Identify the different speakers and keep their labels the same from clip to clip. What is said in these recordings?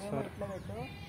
Speaker 1: నువ్వేమో ఇట్లా పెట్టు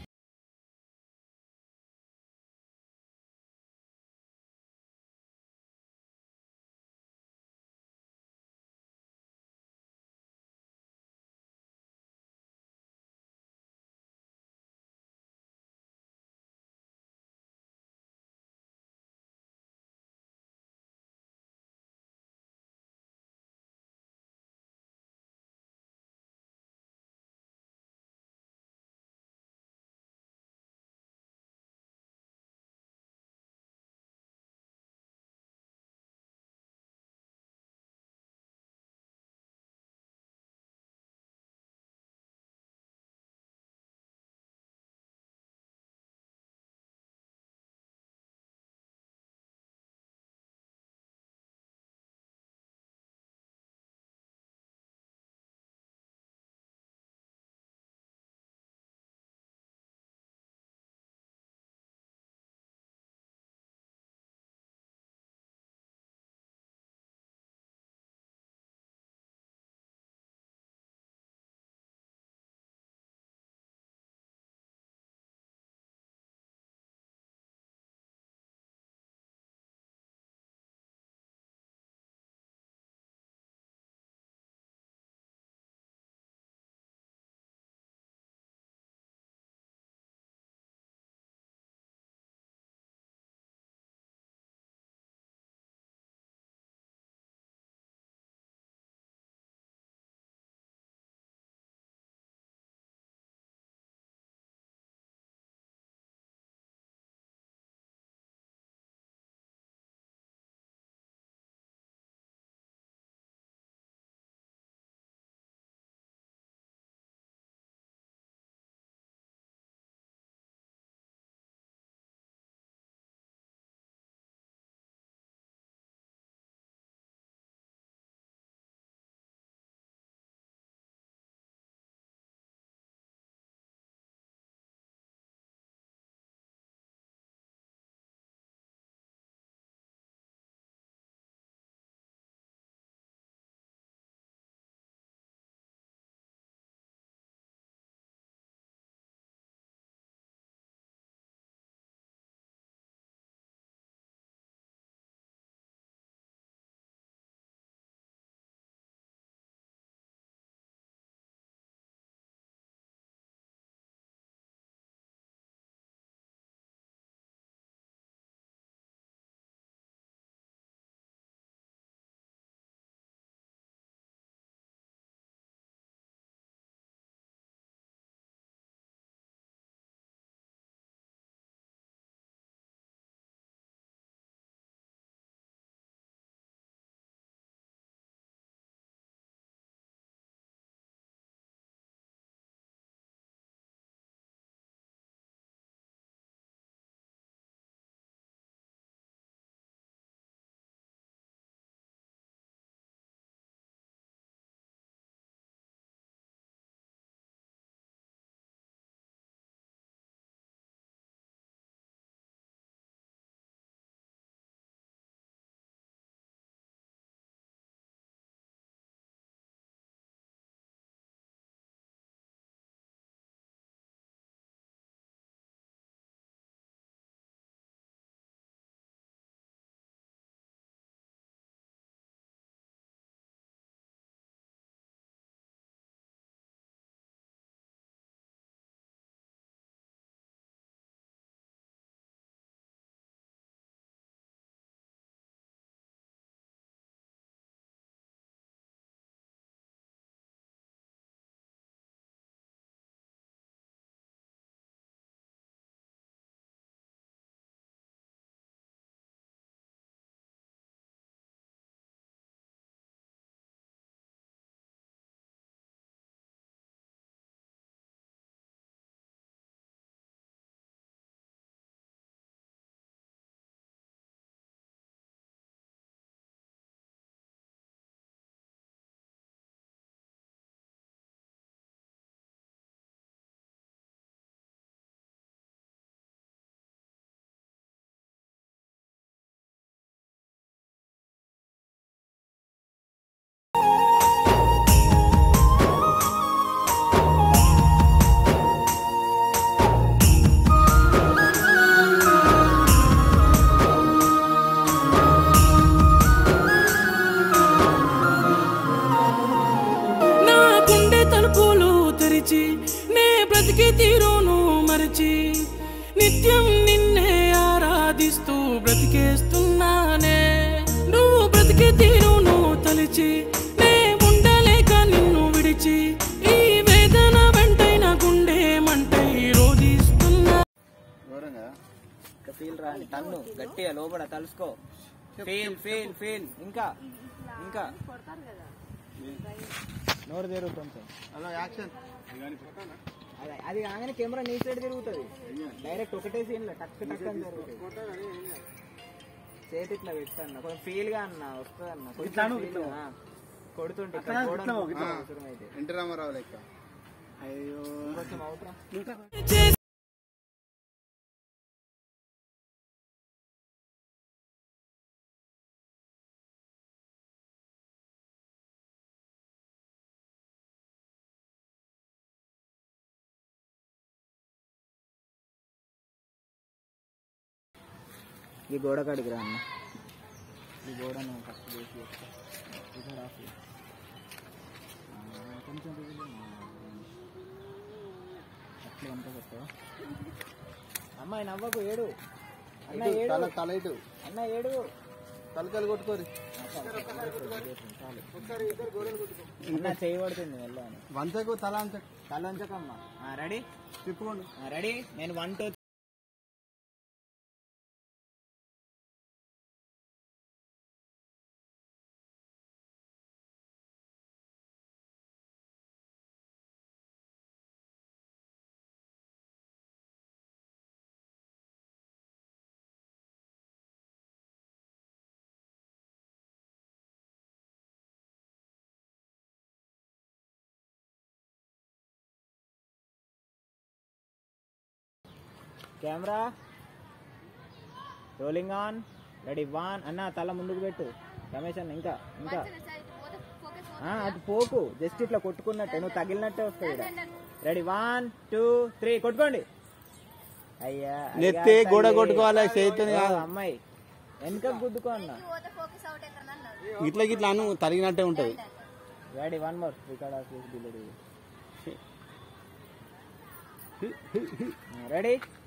Speaker 1: విడిచి నే బ్రతికి తీరును మరచి నిత్యం నిన్నే ఆరాధిస్తూ బ్రతికేస్తున్నానే నువ్వు బ్రతికే తీరును తలిచి నే ఉండలేక నిన్ను విడిచి ఈ వేదన వెంటైన గుండె మంటై రోధిస్తున్నా
Speaker 2: ఘోరంగా
Speaker 3: ఫీల్ రాని తన్ను గట్టిగా లోపల తలుసుకో ఫీల్ ఫీల్ ఫీల్ ఇంకా ఇంకా నోరు తెరుగు కొంచెం
Speaker 2: అలా యాక్షన్
Speaker 3: అది అది కాగానే కెమెరా నీ సైడ్ తిరుగుతుంది డైరెక్ట్ ఒకటే సీన్ లో టక్ టక్ అని జరుగుతుంది చేతి ఇట్లా పెట్టన్న కొంచెం ఫీల్ గా అన్న వస్తుంది అన్న కొంచెం feel గా, ఆ. కొడుతుంటే ఇక్కడ గోడను అవసరం అయితే
Speaker 2: ఎన్టీ రామారావు లెక్క అయ్యో
Speaker 3: కొంచెం అవుతురా
Speaker 1: చేసి
Speaker 3: ఈ గోడ కాడికి రా అన్న ఈ గోడను ఫస్ట్ చేసి చెప్తా. ఇక్కడ ఆపు. ఆ, కొంచెం దిగులు. అట్లా ఎంత కొట్టవా అమ్మాయి నవ్వకు ఏడు అన్న ఏడు
Speaker 2: తల తల ఇటు
Speaker 3: అన్న ఏడు
Speaker 2: తలకాయలు కొట్టుకోరు
Speaker 3: అన్న చేయి పడుతుంది వెళ్ళాను
Speaker 2: వంచకు తల అంచ
Speaker 3: తల ఉంచకమ్మా రెడీ
Speaker 2: తిప్పుకోండి
Speaker 3: రెడీ నేను one two camera rolling on ready one అన్న తల ముందుకు పెట్టు రమేష్ అన్న ఇంకా ఇంకా ఆ, అటు పోకు జస్ట్ ఇట్లా కొట్టుకున్నట్టే నువ్వు తగిలినట్టే వస్తాయి రెడీ వన్ టూ త్రీ కొట్టుకోండి అయ్యా అది
Speaker 2: నెత్తి
Speaker 3: కాదు
Speaker 2: గోడ
Speaker 3: తల్లి.
Speaker 2: కొట్టుకోవాలి చేతితోని
Speaker 3: ఓ,
Speaker 2: కాదు.
Speaker 3: అమ్మాయి వెనక గుద్దుకో అన్న
Speaker 2: ఇట్లా గిట్లా అను తరిగినట్టే ఉంటది
Speaker 3: ready one more record off delete ready